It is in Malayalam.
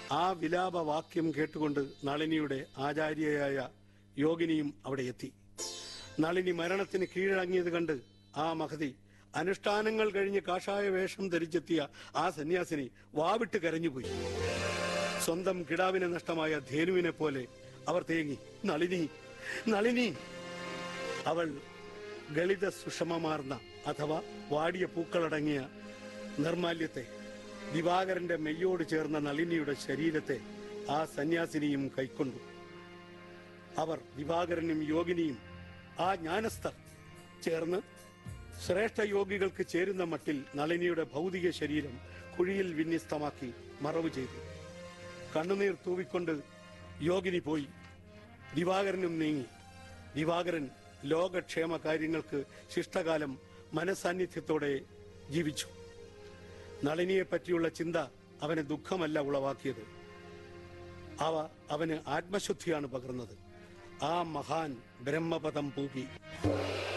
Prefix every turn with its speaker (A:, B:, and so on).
A: ആ വിലാപ വാക്യം കേട്ടുകൊണ്ട് നളിനിയുടെ ആചാര്യയായ യോഗിനിയും അവിടെ എത്തി നളിനി മരണത്തിന് കീഴടങ്ങിയത് കണ്ട് ആ മഹതി അനുഷ്ഠാനങ്ങൾ കഴിഞ്ഞ് കാഷായ വേഷം ധരിച്ചെത്തിയ ആ സന്യാസിനി വാവിട്ട് കരഞ്ഞുപോയി സ്വന്തം കിടാവിനെ നഷ്ടമായ ധേനുവിനെ പോലെ അവർ തേങ്ങി നളിനി നളിനി അവൾ ഗളിത സുഷമമാർന്ന അഥവാ വാടിയ പൂക്കളടങ്ങിയ നിർമാല്യത്തെ ദിവാകരന്റെ മെയ്യോട് ചേർന്ന നളിനിയുടെ ശരീരത്തെ ആ സന്യാസിനിയും കൈക്കൊണ്ടു അവർ ദിവാകരനും യോഗിനിയും ആ ജ്ഞാനസ്ഥർ ചേർന്ന് ശ്രേഷ്ഠ യോഗികൾക്ക് ചേരുന്ന മട്ടിൽ നളിനിയുടെ ഭൗതിക ശരീരം കുഴിയിൽ വിന്യസ്തമാക്കി മറവ് ചെയ്തു കണ്ണുനീർ തൂവിക്കൊണ്ട് യോഗിനി പോയി ദിവാകരനും നീങ്ങി ദിവാകരൻ ലോകക്ഷേമ കാര്യങ്ങൾക്ക് ശിഷ്ടകാലം മനസാന്നിധ്യത്തോടെ ജീവിച്ചു നളിനിയെ പറ്റിയുള്ള ചിന്ത അവന് ദുഃഖമല്ല ഉളവാക്കിയത് അവ അവന് ആത്മശുദ്ധിയാണ് പകർന്നത് ആ മഹാൻ ബ്രഹ്മപദം പൂകി